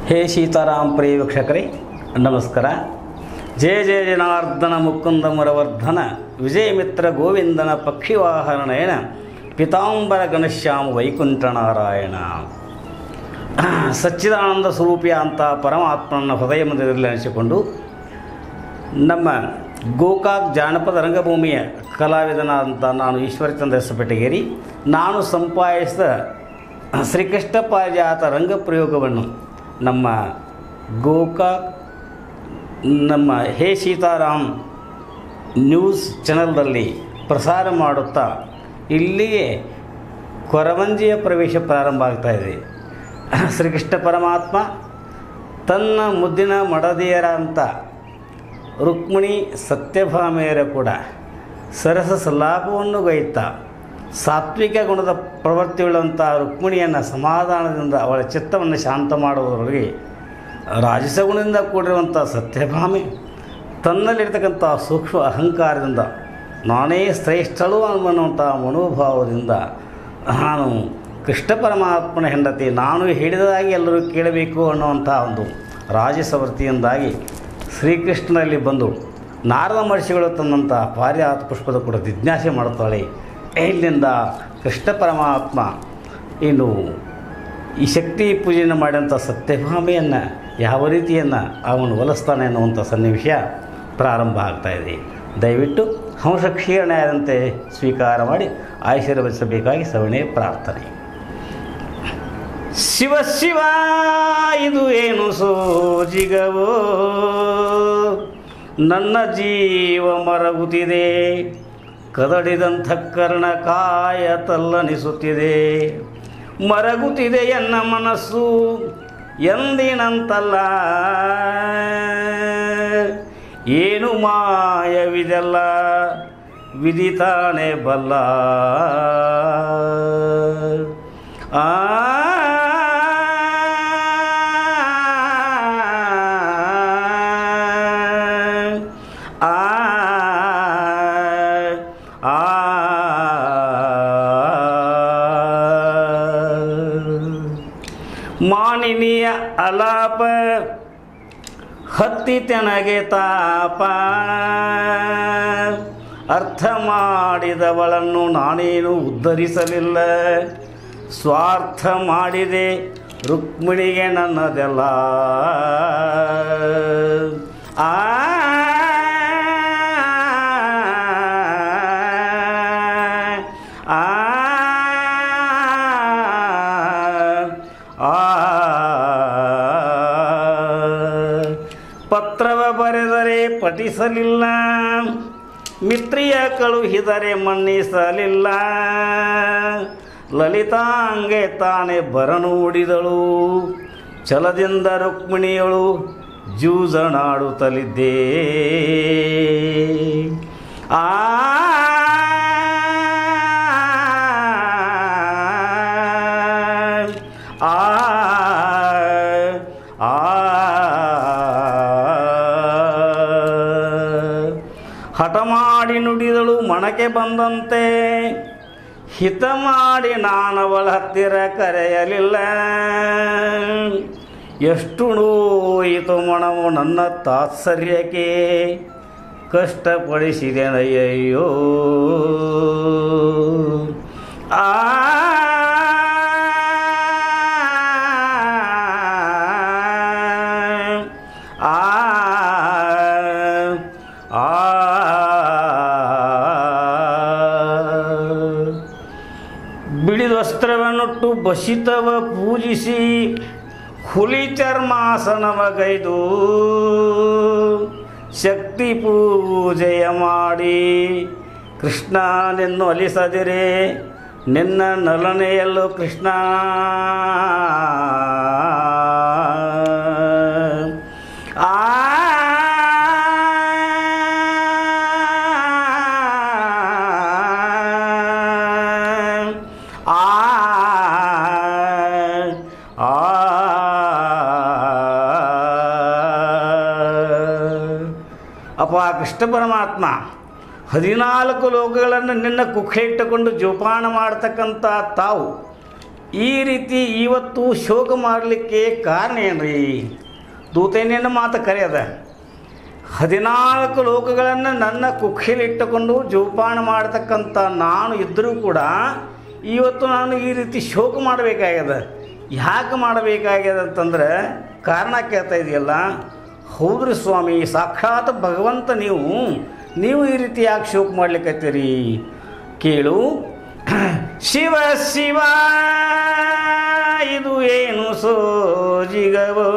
ಹೇ ಸೀತಾರಾಮ್ ಪ್ರಿಯ ವೀಕ್ಷಕರೇ ನಮಸ್ಕಾರ ಜಯ ಜಯ ಜನಾರ್ದನ ಮುಕುಂದ ಮುರವರ್ಧನ ವಿಜಯ ಮಿತ್ರ ಗೋವಿಂದನ ಪಕ್ಷಿವಾಹನ ನಯನ ಪಿತಾಂಬರ ಘನಶ್ಯಾಮ ವೈಕುಂಠನಾರಾಯಣ ಸಚ್ಚಿದಾನಂದ ಸ್ವರೂಪಿಯ ಅಂತ ಪರಮಾತ್ಮನ ಹೃದಯ ಮಂದಿರದಲ್ಲಿ ಅನಿಸಿಕೊಂಡು ನಮ್ಮ ಗೋಕಾಕ್ ಜಾನಪದ ರಂಗಭೂಮಿಯ ಕಲಾವಿದನಾದಂಥ ನಾನು ಈಶ್ವರಚಂದ್ರ ಹೆಸಪೆಟಗೇರಿ ನಾನು ಸಂಪಾದಿಸಿದ ಶ್ರೀಕೃಷ್ಣ ಪಾರಿಜಾತ ರಂಗ ಪ್ರಯೋಗವನ್ನು ನಮ್ಮ ಗೋಕಾಕ್ ನಮ್ಮ ಹೇ ಸೀತಾರಾಮ್ ನ್ಯೂಸ್ ಚಾನಲ್ನಲ್ಲಿ ಪ್ರಸಾರ ಮಾಡುತ್ತಾ ಇಲ್ಲಿಯೇ ಕೊರವಂಜಿಯ ಪ್ರವೇಶ ಪ್ರಾರಂಭ ಆಗ್ತಾ ಇದೆ ಶ್ರೀಕೃಷ್ಣ ಪರಮಾತ್ಮ ತನ್ನ ಮುದ್ದಿನ ಮಡದಿಯರಂಥ ರುಕ್ಮಿಣಿ ಸತ್ಯಭಾಮೆಯರ ಕೂಡ ಸರಸ ಸಲಾಪವನ್ನು ಗೈತಾ ಸಾತ್ವಿಕ ಗುಣದ ಪ್ರವೃತ್ತಿಯುಳ್ಳಂಥ ರುಕ್ಮಿಣಿಯನ್ನು ಸಮಾಧಾನದಿಂದ ಅವಳ ಚಿತ್ತವನ್ನು ಶಾಂತ ಮಾಡುವುದರೊಳಗೆ ರಾಜಸ ಗುಣದಿಂದ ಕೂಡಿರುವಂಥ ಸತ್ಯಭಾಮೆ ತನ್ನಲ್ಲಿರ್ತಕ್ಕಂಥ ಸೂಕ್ಷ್ಮ ಅಹಂಕಾರದಿಂದ ನಾನೇ ಶ್ರೇಷ್ಠಳು ಅನ್ನುವಂಥ ಮನೋಭಾವದಿಂದ ನಾನು ಕೃಷ್ಣ ಪರಮಾತ್ಮನ ಹೆಂಡತಿ ನಾನು ಹೇಳಿದಾಗಿ ಎಲ್ಲರೂ ಕೇಳಬೇಕು ಅನ್ನುವಂಥ ಒಂದು ರಾಜಸವೃತ್ತಿಯಿಂದಾಗಿ ಶ್ರೀಕೃಷ್ಣನಲ್ಲಿ ಬಂದು ನಾರದ ಮಹರ್ಷಿಗಳು ತಂದಂಥ ಪಾರಿಜಾತ ಪುಷ್ಪದ ಕೂಡ ಜಿಜ್ಞಾಸೆ ಮಾಡುತ್ತಾಳೆ ಇಲ್ಲಿಂದ ಕೃಷ್ಣ ಪರಮಾತ್ಮ ಇನ್ನು ಈ ಶಕ್ತಿ ಪೂಜೆಯನ್ನು ಮಾಡಿದಂಥ ಸತ್ಯಭಾಮೆಯನ್ನು ಯಾವ ರೀತಿಯನ್ನು ಅವನು ಒಲಿಸ್ತಾನೆ ಅನ್ನುವಂಥ ಸನ್ನಿವೇಶ ಪ್ರಾರಂಭ ಆಗ್ತಾ ಇದೆ ದಯವಿಟ್ಟು ಹಂಸ ಕ್ಷೀರಣೆ ಆದಂತೆ ಸ್ವೀಕಾರ ಮಾಡಿ ಆಶೀರ್ವದಿಸಬೇಕಾಗಿ ಸವಣೆ ಪ್ರಾರ್ಥನೆ ಶಿವ ಶಿವ ಇದು ಏನು ಸೋಜಿಗವೋ ನನ್ನ ಜೀವ ಮರಗುತ್ತಿದೆ ಕದಡಿದಂಥ ಕರ್ಣ ಕಾಯ ತಲ್ಲನಿಸುತ್ತಿದೆ ಮರಗುತ್ತಿದೆ ಎನ್ನ ಮನಸ್ಸು ಎಂದಿನಂತಲ್ಲ ಏನು ಮಾಯವಿದೆಲ್ಲ ವಿದಿತಾನೆ ಬಲ್ಲ ಆ ಆ ಆ ಮಾನಿನಿಯ ಅಲಾಪ ಹತ್ತಿ ತೆನಗೆ ತಾಪ ಅರ್ಥ ಮಾಡಿದವಳನ್ನು ನಾನೇನು ಉದ್ಧರಿಸಲಿಲ್ಲ ಸ್ವಾರ್ಥ ಮಾಡಿದೆ ರುಕ್ಮಿಣಿಗೆ ನನ್ನದೆಲ್ಲ ಆ ಆ ಆ ಪತ್ರವ ಬರೆದರೆ ಪಠಿಸಲಿಲ್ಲ ಮಿತ್ರಿಯ ಕಳುಹಿದರೆ ಮನ್ನಿಸಲಿಲ್ಲ ಲಲಿತಾಂಗೆ ತಾನೇ ಬರನೂಡಿದಳು ಛಲದಿಂದ ರುಕ್ಮಿಣಿಯಳು ಜೂಜನಾಡುತ್ತಲಿದ್ದೇ ಆ ಆ ಆ ಹಠ ಮಾಡಿ ನುಡಿದಳು ಮಣಕೆ ಬಂದಂತೆ ಹಿತ ಮಾಡಿ ನಾನವಳ ಹತ್ತಿರ ಕರೆಯಲಿಲ್ಲ ಎಷ್ಟು ನೋಯಿತು ಮಣವು ನನ್ನ ತಾತ್ಸರ್ಯಕ್ಕೆ ಕಷ್ಟಪಡಿಸಿದೆನಯ್ಯಯ್ಯೋ ಆ ಆ ಆ ಬಿಳಿದ ವಸ್ತ್ರವನ್ನುಟ್ಟು ಬಸಿತವ ಪೂಜಿಸಿ ಹುಲಿ ಚರ್ಮಾಸನವ ಗೈದು ಶಕ್ತಿ ಪೂಜೆಯ ಮಾಡಿ ಕೃಷ್ಣನೆನ್ನು ಅಲಿಸದಿರೆ ನಿನ್ನ ನಲನೆಯಲ್ಲೂ ಕೃಷ್ಣ ಆ ಆ ಆ ಅಪ್ಪ ಕೃಷ್ಣ ಪರಮಾತ್ಮ ಹದಿನಾಲ್ಕು ಲೋಕಗಳನ್ನು ನಿನ್ನ ಕುಕ್ಕೆ ಇಟ್ಟುಕೊಂಡು ಜೋಪಾನ ಮಾಡ್ತಕ್ಕಂಥ ತಾವು ಈ ರೀತಿ ಇವತ್ತು ಶೋಕ ಮಾಡಲಿಕ್ಕೆ ಕಾರಣ ಏನ್ರಿ ದೂತೇನೇನು ಮಾತು ಕರೆಯದ ಹದಿನಾಲ್ಕು ಲೋಕಗಳನ್ನು ನನ್ನ ಕುಕ್ಷಿಲಿಟ್ಟುಕೊಂಡು ಜೋಪಾನ ಮಾಡತಕ್ಕಂಥ ನಾನು ಇದ್ದರೂ ಕೂಡ ಇವತ್ತು ನಾನು ಈ ರೀತಿ ಶೋಕ ಮಾಡಬೇಕಾಗ್ಯದ ಯಾಕೆ ಮಾಡಬೇಕಾಗ್ಯದ ಅಂತಂದ್ರೆ ಕಾರಣ ಕೇಳ್ತಾ ಇದೆಯಲ್ಲ ಹೌದ್ರಿ ಸ್ವಾಮಿ ಸಾಕ್ಷಾತ್ ಭಗವಂತ ನೀವು ನೀವು ಈ ರೀತಿ ಯಾಕೆ ಶೋಕ ಮಾಡ್ಲಿಕ್ಕತ್ತೀರಿ ಕೇಳು ಶಿವ ಶಿವ ಇದು ಏನು ಸೋಜಿಗವೋ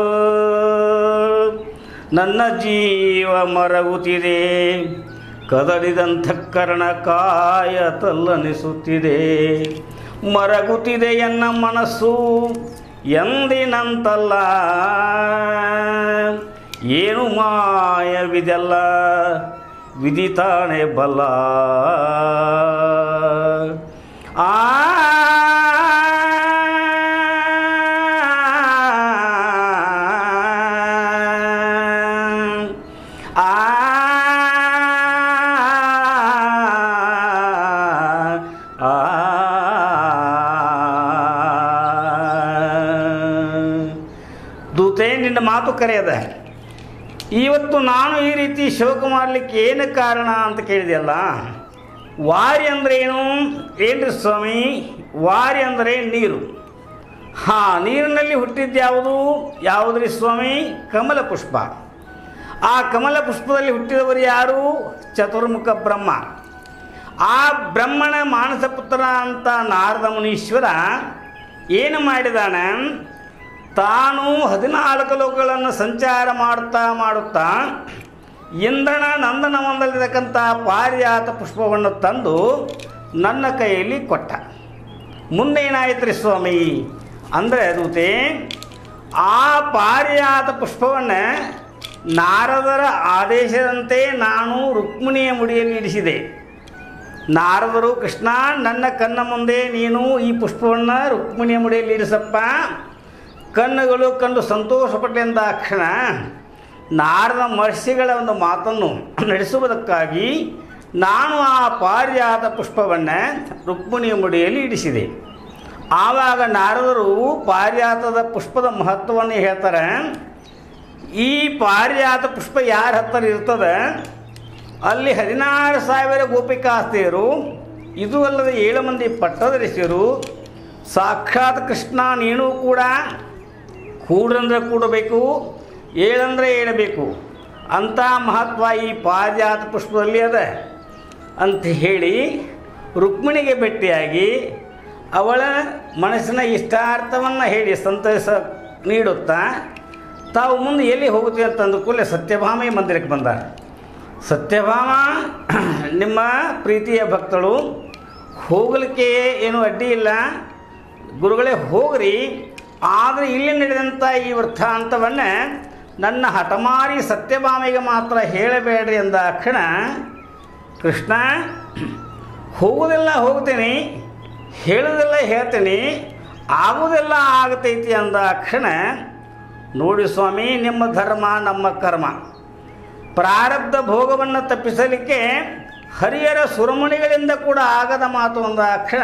ನನ್ನ ಜೀವ ಮರಗುತ್ತಿದೆ ಕದಡಿದಂಥ ಕರ್ಣ ಕಾಯ ತಲ್ಲನಿಸುತ್ತಿದೆ ಮರಗುತ್ತಿದೆ ಎನ್ನ ಮನಸ್ಸು ಎಂದಿನಂತಲ್ಲ ಏನು ಮಾಯವಿದೆಲ್ಲ ವಿದಿತಾನೆ ಬಲ್ಲ ಆ ಆ ದೂತೆ ನಿನ್ನ ಮಾತು ಕರೆಯದ ಇವತ್ತು ನಾನು ಈ ರೀತಿ ಶೋಕ ಮಾಡಲಿಕ್ಕೆ ಏನು ಕಾರಣ ಅಂತ ಕೇಳಿದೆಯಲ್ಲ ವಾರಿ ಅಂದ್ರೆ ಏನು ಏನ್ರಿ ಸ್ವಾಮಿ ವಾರಿ ಅಂದರೆ ನೀರು ಹಾಂ ನೀರಿನಲ್ಲಿ ಹುಟ್ಟಿದ್ದು ಯಾವುದು ಯಾವುದ್ರಿ ಸ್ವಾಮಿ ಕಮಲ ಪುಷ್ಪ ಆ ಕಮಲ ಪುಷ್ಪದಲ್ಲಿ ಹುಟ್ಟಿದವರು ಯಾರು ಚತುರ್ಮುಖ ಬ್ರಹ್ಮ ಆ ಬ್ರಹ್ಮನ ಮಾನಸ ಪುತ್ರ ಅಂತ ನಾರದ ಮುನೀಶ್ವರ ಏನು ಮಾಡಿದಾನೆ ತಾನು ಹದಿನಾಲ್ಕು ಲೋಕಗಳನ್ನು ಸಂಚಾರ ಮಾಡುತ್ತಾ ಮಾಡುತ್ತಾ ಇಂದ್ರನ ನಂದನವನದಲ್ಲಿರತಕ್ಕಂಥ ಪಾರಿಜಾತ ಪುಷ್ಪವನ್ನು ತಂದು ನನ್ನ ಕೈಯಲ್ಲಿ ಕೊಟ್ಟ ಮುಂದೆ ಏನಾಯ್ತು ರೀ ಸ್ವಾಮಿ ಅಂದರೆ ದೂತೆ ಆ ಪಾರಿಜಾತ ಪುಷ್ಪವನ್ನು ನಾರದರ ಆದೇಶದಂತೆ ನಾನು ರುಕ್ಮಿಣಿಯ ಮುಡಿಯಲ್ಲಿ ಇಡಿಸಿದೆ ನಾರದರು ಕೃಷ್ಣ ನನ್ನ ಕಣ್ಣ ಮುಂದೆ ನೀನು ಈ ಪುಷ್ಪವನ್ನು ರುಕ್ಮಿಣಿಯ ಮುಡಿಯಲ್ಲಿ ಇರಿಸಪ್ಪ ಕಣ್ಣುಗಳು ಕಂಡು ಸಂತೋಷಪಟ್ಟೆಂದ ಕ್ಷಣ ನಾರದ ಮಹರ್ಷಿಗಳ ಒಂದು ಮಾತನ್ನು ನಡೆಸುವುದಕ್ಕಾಗಿ ನಾನು ಆ ಪಾರಿಜಾತ ಪುಷ್ಪವನ್ನು ರುಕ್ಮಿಣಿಯ ಮುಡಿಯಲ್ಲಿ ಇಡಿಸಿದೆ ಆವಾಗ ನಾರದರು ಪಾರಿಜಾತದ ಪುಷ್ಪದ ಮಹತ್ವವನ್ನು ಹೇಳ್ತಾರೆ ಈ ಪಾರಿಜಾತ ಪುಷ್ಪ ಯಾರ ಹತ್ತಿರ ಇರ್ತದೆ ಅಲ್ಲಿ ಹದಿನಾರು ಸಾವಿರ ಗೋಪಿಕಾಸ್ತೆಯರು ಇದು ಅಲ್ಲದೆ ಏಳು ಮಂದಿ ಪಟ್ಟದರಿಸಿರು ಸಾಕ್ಷಾತ್ ಕೃಷ್ಣ ನೀನು ಕೂಡ ಕೂಡ್ರಂದ್ರೆ ಕೂಡಬೇಕು ಏಳಂದ್ರೆ ಏಳಬೇಕು ಅಂಥ ಮಹತ್ವ ಈ ಪಾರಿಜಾತ ಪುಷ್ಪದಲ್ಲಿ ಅದ ಅಂತ ಹೇಳಿ ರುಕ್ಮಿಣಿಗೆ ಭೇಟಿಯಾಗಿ ಅವಳ ಮನಸ್ಸಿನ ಇಷ್ಟಾರ್ಥವನ್ನು ಹೇಳಿ ಸಂತೋಷ ನೀಡುತ್ತಾ ತಾವು ಮುಂದೆ ಎಲ್ಲಿ ಹೋಗುತ್ತೀವಿ ಅಂತ ಅಂದ ಕೂಡಲೇ ಸತ್ಯಭಾಮಿ ಮಂದಿರಕ್ಕೆ ಬಂದಾರೆ ಸತ್ಯಭಾಮ ನಿಮ್ಮ ಪ್ರೀತಿಯ ಭಕ್ತಳು ಹೋಗಲಿಕ್ಕೆ ಏನು ಅಡ್ಡಿ ಇಲ್ಲ ಗುರುಗಳೇ ಹೋಗ್ರಿ ಆದರೆ ಇಲ್ಲಿ ನಡೆದಂಥ ಈ ವೃತ್ತಾಂತವನ್ನು ನನ್ನ ಹಠಮಾರಿ ಸತ್ಯಭಾಮಿಗೆ ಮಾತ್ರ ಹೇಳಬೇಡ್ರಿ ಅಂದ ಕ್ಷಣ ಕೃಷ್ಣ ಹೋಗೋದೆಲ್ಲ ಹೋಗ್ತೀನಿ ಹೇಳೋದೆಲ್ಲ ಹೇಳ್ತೀನಿ ಆಗೋದೆಲ್ಲ ಆಗತೈತಿ ಅಂದ ಕ್ಷಣ ನೋಡಿ ಸ್ವಾಮಿ ನಿಮ್ಮ ಧರ್ಮ ನಮ್ಮ ಕರ್ಮ ಪ್ರಾರಬ್ಧ ಭೋಗವನ್ನು ತಪ್ಪಿಸಲಿಕ್ಕೆ ಹರಿಯರ ಸುರಮಣಿಗಳಿಂದ ಕೂಡ ಆಗದ ಮಾತು ಅಂದ ಕ್ಷಣ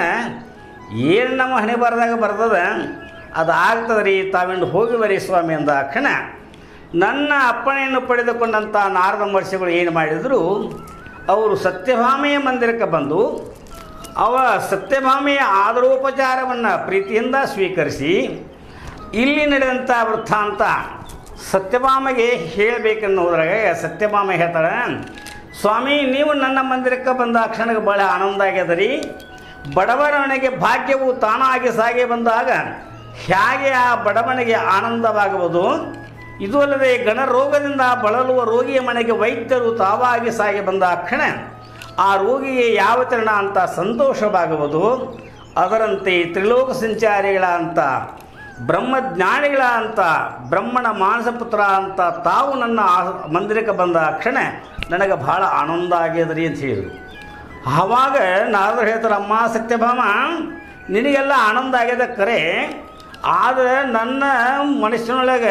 ಏನು ನಮ್ಮ ಹಣೆ ಬರೆದಾಗ ಬರ್ತದ ಅದು ಆಗ್ತದೆ ರೀ ತಾವಿಂದು ಹೋಗಿ ಬರೀ ಸ್ವಾಮಿ ಅಂದ ಕ್ಷಣ ನನ್ನ ಅಪ್ಪಣೆಯನ್ನು ಪಡೆದುಕೊಂಡಂಥ ನಾರದ ಮಹರ್ಷಿಗಳು ಏನು ಮಾಡಿದರು ಅವರು ಸತ್ಯಭಾಮೆಯ ಮಂದಿರಕ್ಕೆ ಬಂದು ಅವ ಸತ್ಯಭಾಮೆಯ ಆದರೋಪಚಾರವನ್ನು ಪ್ರೀತಿಯಿಂದ ಸ್ವೀಕರಿಸಿ ಇಲ್ಲಿ ನಡೆದಂಥ ವೃತ್ತಾಂತ ಸತ್ಯಭಾಮೆಗೆ ಹೇಳಬೇಕನ್ನೋದ್ರಾಗ ಸತ್ಯಭಾಮ ಹೇಳ್ತಾಳೆ ಸ್ವಾಮಿ ನೀವು ನನ್ನ ಮಂದಿರಕ್ಕೆ ಬಂದ ಕ್ಷಣಕ್ಕೆ ಭಾಳ ಆನಂದ ಆಗ್ಯದ ರೀ ಬಡವರವನಿಗೆ ಭಾಗ್ಯವು ತಾನಾಗಿ ಸಾಗಿ ಬಂದಾಗ ಹೇಗೆ ಆ ಬಡವನಿಗೆ ಆನಂದವಾಗುವುದು ಇದು ಅಲ್ಲದೆ ಗಣರೋಗದಿಂದ ಬಳಲುವ ರೋಗಿಯ ಮನೆಗೆ ವೈದ್ಯರು ತಾವಾಗಿ ಸಾಗಿ ಬಂದ ಕ್ಷಣ ಆ ರೋಗಿಗೆ ಯಾವ ತರಣ ಅಂತ ಸಂತೋಷವಾಗುವುದು ಅದರಂತೆ ತ್ರಿಲೋಕ ಸಂಚಾರಿಗಳ ಅಂತ ಬ್ರಹ್ಮಜ್ಞಾನಿಗಳ ಅಂತ ಬ್ರಹ್ಮಣ ಮಾನಸಪುತ್ರ ಅಂತ ತಾವು ನನ್ನ ಆ- ಮಂದಿರಕ್ಕೆ ಬಂದ ಕ್ಷಣ ನನಗೆ ಭಾಳ ಆನಂದ ಆಗ್ಯದ್ರಿ ಅಂತ ಹೇಳಿದರು ಆವಾಗ ನಾರದರು ಹೇಳ್ತಾರೆ ಅಮ್ಮ ಸತ್ಯಭಾಮ ನಿನಗೆಲ್ಲ ಆನಂದ ಆಗ್ಯದ ಕರೆ ಆದರೆ ನನ್ನ ಮನಸ್ಸಿನೊಳಗೆ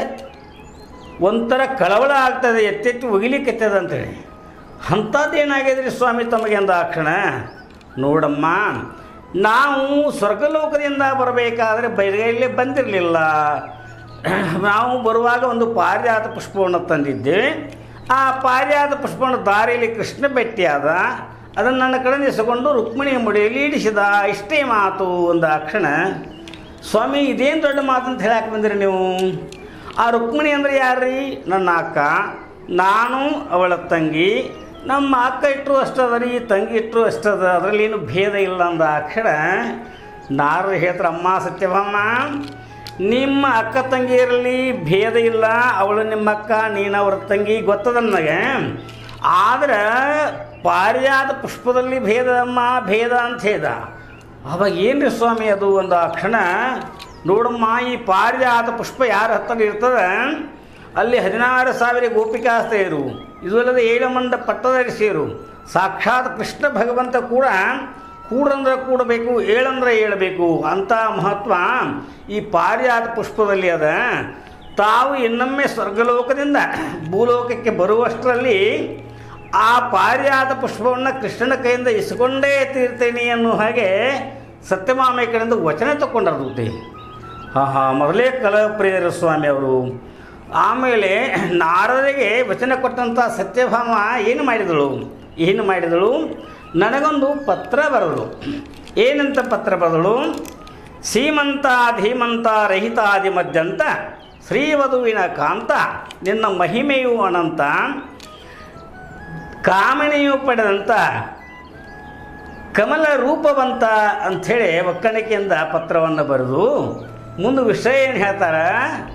ಒಂಥರ ಕಳವಳ ಆಗ್ತದೆ ಎತ್ತೆತ್ತಿ ಒಗಿಲಿಕ್ಕತ್ತದ ಅಂತೇಳಿ ಅಂಥದ್ದು ಏನಾಗ್ಯದ್ರಿ ಸ್ವಾಮಿ ತಮಗೆ ಅಂದ ಆ ಕ್ಷಣ ನೋಡಮ್ಮ ನಾವು ಸ್ವರ್ಗಲೋಕದಿಂದ ಬರಬೇಕಾದ್ರೆ ಬೈಲುಗೈಲೇ ಬಂದಿರಲಿಲ್ಲ ನಾವು ಬರುವಾಗ ಒಂದು ಪಾರಿಜಾತ ಪುಷ್ಪವನ್ನು ತಂದಿದ್ದೇವೆ ಆ ಪಾರಿಜಾತ ಪುಷ್ಪವನ್ನು ದಾರಿಯಲ್ಲಿ ಕೃಷ್ಣ ಭೇಟಿಯಾದ ಅದನ್ನು ನನ್ನ ಕಡೆ ಎಸೆಕೊಂಡು ರುಕ್ಮಿಣಿಯ ಮುಡಿಯಲ್ಲಿ ಇಡಿಸಿದ ಇಷ್ಟೇ ಮಾತು ಒಂದು ಕ್ಷಣ ಸ್ವಾಮಿ ಇದೇನು ದೊಡ್ಡ ಮಾತು ಅಂತ ಹೇಳಕ್ಕೆ ಬಂದಿರಿ ನೀವು ಆ ರುಕ್ಮಿಣಿ ಅಂದರೆ ಯಾರ್ರೀ ನನ್ನ ಅಕ್ಕ ನಾನು ಅವಳ ತಂಗಿ ನಮ್ಮ ಅಕ್ಕ ಇಟ್ಟರು ಅಷ್ಟದ ರೀ ತಂಗಿ ಇಟ್ಟರು ಅಷ್ಟದ ಅದರಲ್ಲಿ ಏನು ಭೇದ ಇಲ್ಲ ಅಂದ ಅಕ್ಷರ ನಾರರು ಹೇಳ್ತಾರೆ ಅಮ್ಮ ಸತ್ಯಭಾಮ ನಿಮ್ಮ ಅಕ್ಕ ತಂಗಿಯರಲ್ಲಿ ಭೇದ ಇಲ್ಲ ಅವಳು ನಿಮ್ಮ ಅಕ್ಕ ನೀನು ಅವ್ರ ತಂಗಿ ಗೊತ್ತದ ನನಗೆ ಆದ್ರೆ ಪಾರಿಜಾತ ಪುಷ್ಪದಲ್ಲಿ ಭೇದ ಅಮ್ಮ ಭೇದ ಅಂತ ಹೇಳ್ದ ಅವಾಗ ಏನ್ರಿ ಸ್ವಾಮಿ ಅದು ಒಂದು ಆ ಕ್ಷಣ ನೋಡಮ್ಮ ಈ ಪಾರಿಜಾತ ಪುಷ್ಪ ಯಾರ ಹತ್ತಿರ ಇರ್ತದೆ ಅಲ್ಲಿ ಹದಿನಾರು ಸಾವಿರ ಗೋಪಿಕಾಸ್ತೆಯರು ಇದು ಅಲ್ಲದೆ ಏಳಮಂಡ ಪಟ್ಟದರಿಸಿಯರು ಸಾಕ್ಷಾತ್ ಕೃಷ್ಣ ಭಗವಂತ ಕೂಡ ಕೂಡಂದ್ರೆ ಕೂಡಬೇಕು ಏಳಂದ್ರೆ ಏಳಬೇಕು ಅಂತ ಮಹತ್ವ ಈ ಪಾರಿಜಾತ ಪುಷ್ಪದಲ್ಲಿ ಅದ ತಾವು ಇನ್ನೊಮ್ಮೆ ಸ್ವರ್ಗಲೋಕದಿಂದ ಭೂಲೋಕಕ್ಕೆ ಬರುವಷ್ಟರಲ್ಲಿ ಆ ಪಾರಿಜಾತ ಪುಷ್ಪವನ್ನು ಕೃಷ್ಣನ ಕೈಯಿಂದ ಇಸ್ಕೊಂಡೇ ತೀರ್ತೇನೆ ಅನ್ನೋ ಹಾಗೆ ಸತ್ಯಭಾಮೆ ಕಡೆಯಿಂದ ವಚನ ತಗೊಂಡಾರ ಹಾಂ ಹಾಂ ಮೊದಲೇ ಕಲಪ್ರಿಯರ ಸ್ವಾಮಿ ಅವರು ಆಮೇಲೆ ನಾರದರಿಗೆ ವಚನ ಕೊಟ್ಟಂಥ ಸತ್ಯಭಾಮ ಏನು ಮಾಡಿದಳು ಏನು ಮಾಡಿದಳು ನನಗೊಂದು ಪತ್ರ ಬರೆದಳು ಏನಂತ ಪತ್ರ ಬರೆದಳು ಸೀಮಂತ ಧೀಮಂತ ರಹಿತಾದಿ ಮಧ್ಯಂತ ಶ್ರೀವಧುವಿನ ಕಾಂತ ನಿನ್ನ ಮಹಿಮೆಯು ಅನಂತ ಕಾಮಣಿಯು ಪಡೆದಂಥ ಕಮಲ ರೂಪವಂತ ಅಂಥೇಳಿ ಒಕ್ಕಣಿಕೆಯಿಂದ ಪತ್ರವನ್ನು ಬರೆದು ಮುಂದೆ ವಿಷಯ ಏನು ಹೇಳ್ತಾರೆ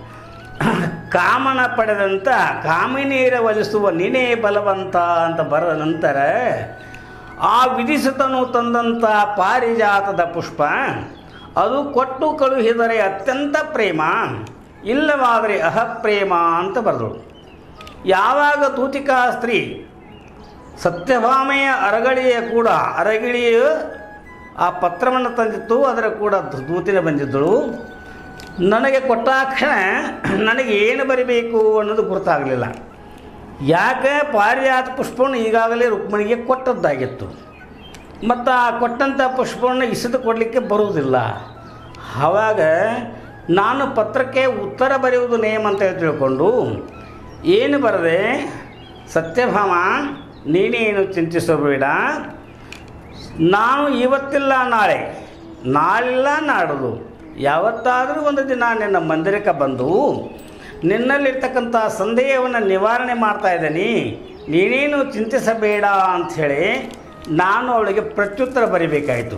ಕಾಮನ ಪಡೆದಂಥ ಕಾಮಿನೀರ ಒಲಿಸುವ ನೀನೇ ಬಲವಂತ ಅಂತ ಬರೆದ ನಂತರ ಆ ವಿಧಿಸುತ್ತನು ತಂದಂಥ ಪಾರಿಜಾತದ ಪುಷ್ಪ ಅದು ಕೊಟ್ಟು ಕಳುಹಿದರೆ ಅತ್ಯಂತ ಪ್ರೇಮ ಇಲ್ಲವಾದರೆ ಅಹಪ್ರೇಮ ಅಂತ ಬರೆದಳು ಯಾವಾಗ ತೂತಿಕಾ ಸ್ತ್ರೀ ಸತ್ಯಭಾಮೆಯ ಅರಗಳಿಯ ಕೂಡ ಅರಗಿಳಿಯ ಆ ಪತ್ರವನ್ನು ತಂದಿತ್ತು ಅದರ ಕೂಡ ದೂತಿನ ಬಂದಿದ್ದಳು ನನಗೆ ಕೊಟ್ಟಾಕ್ಷಣ ನನಗೆ ಏನು ಬರಿಬೇಕು ಅನ್ನೋದು ಗುರುತಾಗಲಿಲ್ಲ ಯಾಕೆ ಪಾರಿಜಾತ ಪುಷ್ಪವನ್ನು ಈಗಾಗಲೇ ರುಕ್ಮಿಣಿಗೆ ಕೊಟ್ಟದ್ದಾಗಿತ್ತು ಮತ್ತು ಆ ಕೊಟ್ಟಂಥ ಪುಷ್ಪವನ್ನು ಇಸಿದು ಕೊಡಲಿಕ್ಕೆ ಬರುವುದಿಲ್ಲ ಆವಾಗ ನಾನು ಪತ್ರಕ್ಕೆ ಉತ್ತರ ಬರೆಯುವುದು ನೇಮ ಅಂತ ತಿಳ್ಕೊಂಡು ಏನು ಬರದೆ ಸತ್ಯಭಾಮ ನೀನೇನು ಚಿಂತಿಸಬೇಡ ನಾನು ಇವತ್ತಿಲ್ಲ ನಾಳೆ ನಾಳಿಲ್ಲ ನಾಡದು ಯಾವತ್ತಾದರೂ ಒಂದು ದಿನ ನಿನ್ನ ಮಂದಿರಕ್ಕೆ ಬಂದು ನಿನ್ನಲ್ಲಿರ್ತಕ್ಕಂಥ ಸಂದೇಹವನ್ನು ನಿವಾರಣೆ ಮಾಡ್ತಾ ಇದ್ದೀನಿ ನೀನೇನು ಚಿಂತಿಸಬೇಡ ಅಂಥೇಳಿ ನಾನು ಅವಳಿಗೆ ಪ್ರತ್ಯುತ್ತರ ಬರಿಬೇಕಾಯಿತು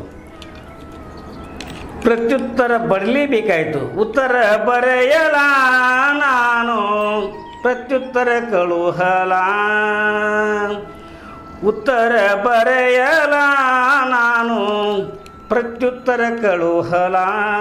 ಪ್ರತ್ಯುತ್ತರ ಬರಲೇಬೇಕಾಯಿತು ಉತ್ತರ ಬರೆಯಲ ನಾನು ಪ್ರತ್ಯುತ್ತರ ಕಳುಹಲ ಉತ್ತರ ಬರೆಯಲ ನಾನು ಪ್ರತ್ಯುತ್ತರ ಕಳುಹಲ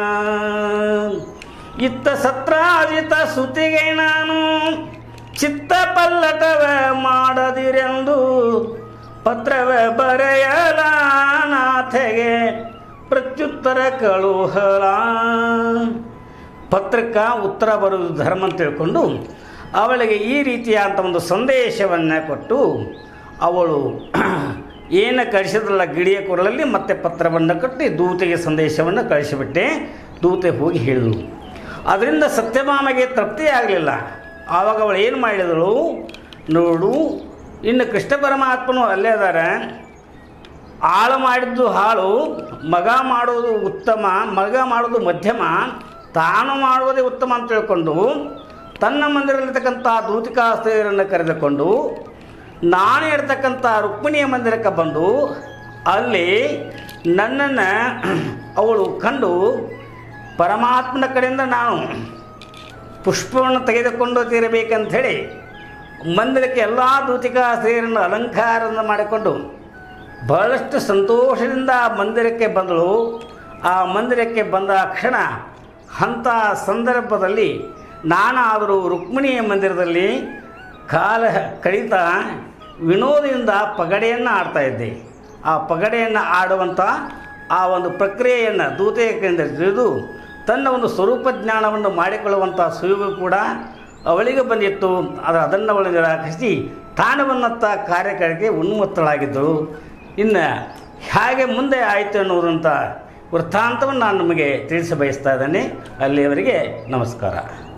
ಇತ್ತ ಸತ್ರಾಜಿತ ಸುತಿಗೆ ನಾನು ಚಿತ್ತ ಪಲ್ಲಟವ ಮಾಡದಿರೆಂದು ಪತ್ರವ ಬರೆಯಲ ನಾಥೆಗೆ ಪ್ರತ್ಯುತ್ತರ ಕಳುಹಲ ಪತ್ರಕ್ಕೆ ಉತ್ತರ ಬರುವುದು ಧರ್ಮ ಅಂತ ತಿಳ್ಕೊಂಡು ಅವಳಿಗೆ ಈ ರೀತಿಯಾದಂಥ ಒಂದು ಸಂದೇಶವನ್ನು ಕೊಟ್ಟು ಅವಳು ಏನು ಕಳಿಸಿದ್ರಲ್ಲ ಗಿಳಿಯ ಕೊರಳಲ್ಲಿ ಮತ್ತೆ ಪತ್ರವನ್ನು ಕಟ್ಟಿ ದೂತೆಗೆ ಸಂದೇಶವನ್ನು ಕಳಿಸಿಬಿಟ್ಟೆ ದೂತೆ ಹೋಗಿ ಹೇಳಿದಳು ಅದರಿಂದ ಸತ್ಯಭಾಮೆಗೆ ತೃಪ್ತಿ ಆಗಲಿಲ್ಲ ಆವಾಗ ಅವಳು ಏನು ಮಾಡಿದಳು ನೋಡು ಇನ್ನು ಕೃಷ್ಣ ಪರಮಾತ್ಮನು ಅಲ್ಲೇ ಅದಾರೆ ಆಳು ಮಾಡಿದ್ದು ಹಾಳು ಮಗ ಮಾಡೋದು ಉತ್ತಮ ಮಗ ಮಾಡೋದು ಮಧ್ಯಮ ತಾನು ಮಾಡುವುದೇ ಉತ್ತಮ ಅಂತ ತಿಳ್ಕೊಂಡು ತನ್ನ ಮಂದಿರದಲ್ಲಿರ್ತಕ್ಕಂಥ ದೂತಿಕಾಸ್ತ್ರೀಯರನ್ನು ಕರೆದುಕೊಂಡು ನಾನು ಇರ್ತಕ್ಕಂಥ ರುಕ್ಮಿಣಿಯ ಮಂದಿರಕ್ಕೆ ಬಂದು ಅಲ್ಲಿ ನನ್ನನ್ನು ಅವಳು ಕಂಡು ಪರಮಾತ್ಮನ ಕಡೆಯಿಂದ ನಾನು ಪುಷ್ಪವನ್ನು ತೆಗೆದುಕೊಂಡು ತೀರಬೇಕಂಥೇಳಿ ಮಂದಿರಕ್ಕೆ ಎಲ್ಲ ದೂತಿಕಾ ಸ್ತ್ರೀಯರನ್ನು ಅಲಂಕಾರವನ್ನು ಮಾಡಿಕೊಂಡು ಬಹಳಷ್ಟು ಸಂತೋಷದಿಂದ ಆ ಮಂದಿರಕ್ಕೆ ಬಂದಳು ಆ ಮಂದಿರಕ್ಕೆ ಬಂದ ಕ್ಷಣ ಅಂಥ ಸಂದರ್ಭದಲ್ಲಿ ನಾನಾದರೂ ರುಕ್ಮಿಣಿಯ ಮಂದಿರದಲ್ಲಿ ಕಾಲ ಕಳೀತಾ ವಿನೋದದಿಂದ ಪಗಡೆಯನ್ನು ಆಡ್ತಾ ಇದ್ದೆ ಆ ಪಗಡೆಯನ್ನು ಆಡುವಂಥ ಆ ಒಂದು ಪ್ರಕ್ರಿಯೆಯನ್ನು ದೂತೆಯಿಂದ ತಿಳಿದು ತನ್ನ ಒಂದು ಸ್ವರೂಪ ಜ್ಞಾನವನ್ನು ಮಾಡಿಕೊಳ್ಳುವಂಥ ಸುಯೋಗ ಕೂಡ ಅವಳಿಗೆ ಬಂದಿತ್ತು ಆದರೆ ಅದನ್ನು ಅವಳು ನಿರಾಕರಿಸಿ ತಾಣವನ್ನತ್ತ ಕಾರ್ಯಕ್ರಮಕ್ಕೆ ಉನ್ಮತ್ತಳಾಗಿದ್ದಳು ಇನ್ನು ಹೇಗೆ ಮುಂದೆ ಆಯಿತು ಅನ್ನೋದಂತ ವೃತ್ತಾಂತವನ್ನು ನಾನು ನಿಮಗೆ ತಿಳಿಸ ಬಯಸ್ತಾ ಇದ್ದೇನೆ ಅಲ್ಲಿಯವರೆಗೆ ನಮಸ್ಕಾರ